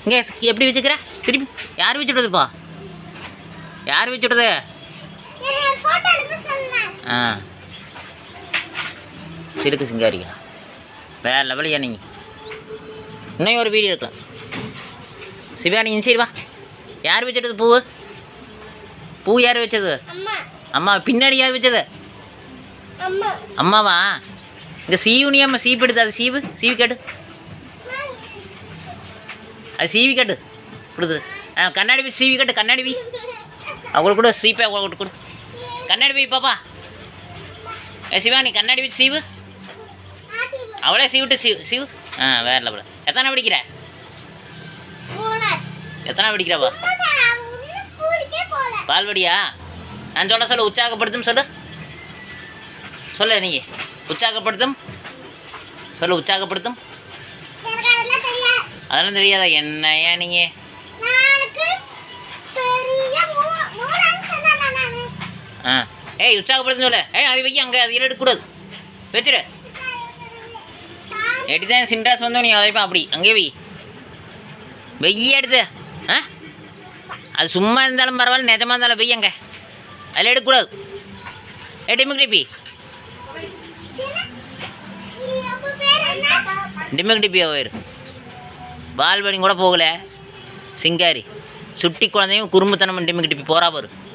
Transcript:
இங்கே எப்படி வச்சுக்கிற திருப்பி யார் வச்சு விடுறதுப்பா யார் வச்சு விடுறது போட்டோ எடுக்க சொன்னேன் ஆ சிலுக்கு சிங்காரிக்கா வேற லெவலியா நீங்கள் இன்னும் ஒரு வீடியோ எடுக்கலாம் சிவா நீ சரி வா யார் வச்சது பூவு பூ யார் வச்சது அம்மா அம்மா பின்னாடி யார் வச்சது அம்மா அம்மாவா இந்த சீவு நீ அம்மா சீப்பு எடுத்து அது சீவு சீவி காட்டு அது சீவி காட்டு கொடுக்குது ஆ கண்ணாடி போய் சீவி காட்டு கண்ணாடி போய் அவங்களுக்கு கூட சீப்பை அவங்களுக்கு கொடு கண்ணாடி போய் பாப்பா ஏ சிவா நீ கண்ணாடி வச்சு சீவு அவளே சீவிட்டு சீவு சீவு ஆ வேற லெவலில் எத்தனை படிக்கிற எத்தனை படிக்கிறப்பா பால்வடியா நான் சொல்ல சொல்லு உற்சாகப்படுத்தும் சொல்லு சொல்லு நீ உற்சாகப்படுத்தும் சொல்லு உற்சாகப்படுத்தும் அதெல்லாம் தெரியாதா என்னையா நீங்கள் ஆ ஏய் உற்சாகப்படுத்தும் சொல்லு ஏய் அது வைக்க அங்கே அது எடுக்கக்கூடாது வச்சிரு எடி தான் சின்ராஸ் வந்தோம் நீ அதைப்பா அப்படி அங்கேயே வை வெய்ய எடுத்து ஆ அது சும்மா இருந்தாலும் பரவாயில்ல நிஜமாக இருந்தாலும் வெய்ய அங்கே அதில் எடுக்கக்கூடாது ஏ டிமிக் டிப்பி டிமிக் டிப்பி போயிரு பால்வடி கூட போகல சிங்காரி சுட்டி குழந்தையும் குறும்புத்தனம் டிமிக் டிப்பி போறா பாரு